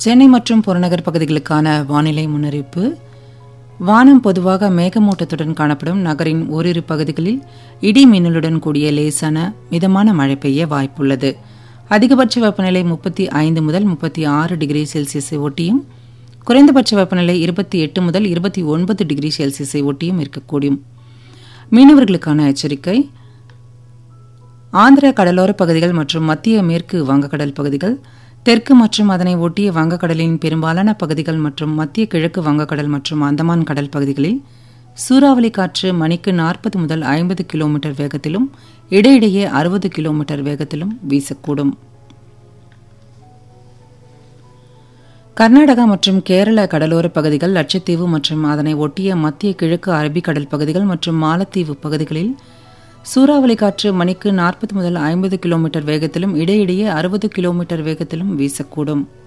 சென்னை மற்றும் புறநகர் பகுதிகளுக்கான வானிலை முன்னறிவிப்பு வானம் பொதுவாக மேகமூட்டத்துடன் காணப்படும் நகரின் ஓரிரு பகுதிகளில் இடி மின்னலுடன் கூடிய லேசான மிதமான மழை பெய்ய வாய்ப்புள்ளது அதிகபட்ச வெப்பநிலை முப்பத்தி ஐந்து முதல் முப்பத்தி ஆறு டிகிரி செல்சியஸை ஒட்டியும் குறைந்தபட்ச வெப்பநிலை இருபத்தி எட்டு முதல் இருபத்தி ஒன்பது டிகிரி செல்சியஸை ஒட்டியும் இருக்கக்கூடும் மீனவர்களுக்கான எச்சரிக்கை ஆந்திர கடலோர பகுதிகள் மற்றும் மத்திய மேற்கு வங்கக்கடல் பகுதிகள் தெற்கு மற்றும் அதனை ஒட்டிய வங்கக்கடலின் பெரும்பாலான பகுதிகள் மற்றும் மத்திய கிழக்கு வங்கக்கடல் மற்றும் அந்தமான் கடல் பகுதிகளில் சூறாவளி காற்று மணிக்கு நாற்பது முதல் ஐம்பது கிலோமீட்டர் வேகத்திலும் இடையிடையே அறுபது கிலோமீட்டர் வேகத்திலும் வீசக்கூடும் கர்நாடகா மற்றும் கேரள கடலோர பகுதிகள் லட்சத்தீவு மற்றும் அதனை ஒட்டிய மத்திய கிழக்கு அரபிக்கடல் பகுதிகள் மற்றும் மாலத்தீவு பகுதிகளில் சூறாவளி காற்று மணிக்கு நாற்பது முதல் ஐம்பது கிலோமீட்டர் வேகத்திலும் இடையிடையே அறுபது கிலோமீட்டர் வேகத்திலும் வீசக்கூடும்